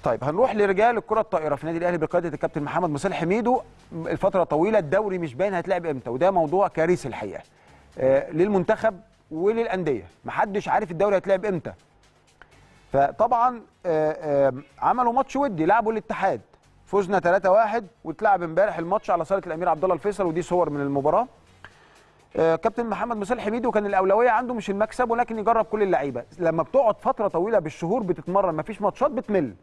طيب هنروح لرجال الكره الطائره في النادي الاهلي بقياده الكابتن محمد مصالح حميدو الفتره طويله الدوري مش باين هيتلعب امتى وده موضوع كارثي الحقيقه آه للمنتخب وللانديه محدش عارف الدوري هيتلعب امتى فطبعا آه آه عملوا ماتش ودي لعبوا الاتحاد فزنا 3-1 واتلعب امبارح الماتش على صاله الامير عبد الله الفيصل ودي صور من المباراه آه كابتن محمد مصالح حميدو كان الاولويه عنده مش المكسب ولكن يجرب كل اللعيبه لما بتقعد فتره طويله بالشهور بتتمرن مفيش ماتشات بتمل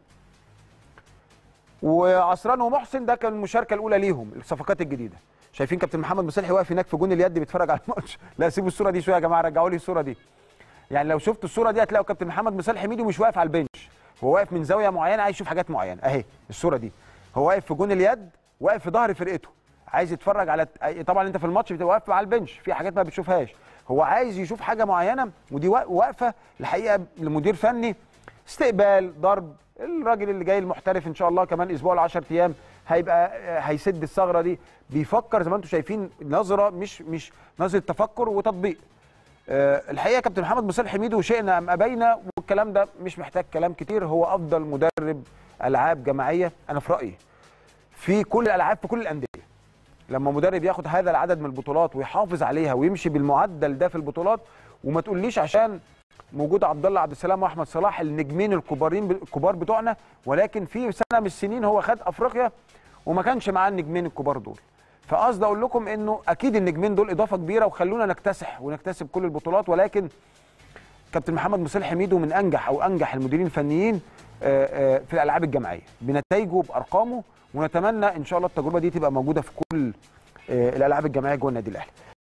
وعصران ومحسن ده كان المشاركه الاولى ليهم الصفقات الجديده شايفين كابتن محمد مصالحي واقف هناك في جون اليد بيتفرج على الماتش لا سيبوا الصوره دي شويه يا جماعه رجعوا لي الصوره دي يعني لو شفتوا الصوره دي هتلاقوا كابتن محمد مصالحي حميدو مش واقف على البنش هو واقف من زاويه معينه عايز يشوف حاجات معينه اهي الصوره دي هو واقف في جون اليد واقف في ظهر فرقته عايز يتفرج على طبعا انت في الماتش بتبقى واقف على البنش في حاجات ما بتشوفهاش هو عايز يشوف حاجه معينه ودي واقفه الحقيقه لمدير فني استقبال ضرب الراجل اللي جاي المحترف ان شاء الله كمان اسبوع ل 10 ايام هيبقى هيسد الثغره دي بيفكر زي ما انتم شايفين نظره مش مش نظره تفكر وتطبيق أه الحقيقه كابتن محمد مصالح حميدو شئنا ام ابينا والكلام ده مش محتاج كلام كتير هو افضل مدرب العاب جماعيه انا في رايي في كل الالعاب في كل الانديه لما مدرب ياخد هذا العدد من البطولات ويحافظ عليها ويمشي بالمعدل ده في البطولات وما تقوليش عشان موجود عبد الله عبد السلام واحمد صلاح النجمين الكبارين الكبار بتوعنا ولكن في سنه من السنين هو خد افريقيا وما كانش معاه النجمين الكبار دول فقصد اقول لكم انه اكيد النجمين دول اضافه كبيره وخلونا نكتسح ونكتسب كل البطولات ولكن كابتن محمد مصالح حميدو من انجح او انجح المديرين الفنيين في الالعاب الجماعيه بنتائجه بارقامه ونتمنى ان شاء الله التجربه دي تبقى موجوده في كل الالعاب الجماعيه جوه النادي الاهلي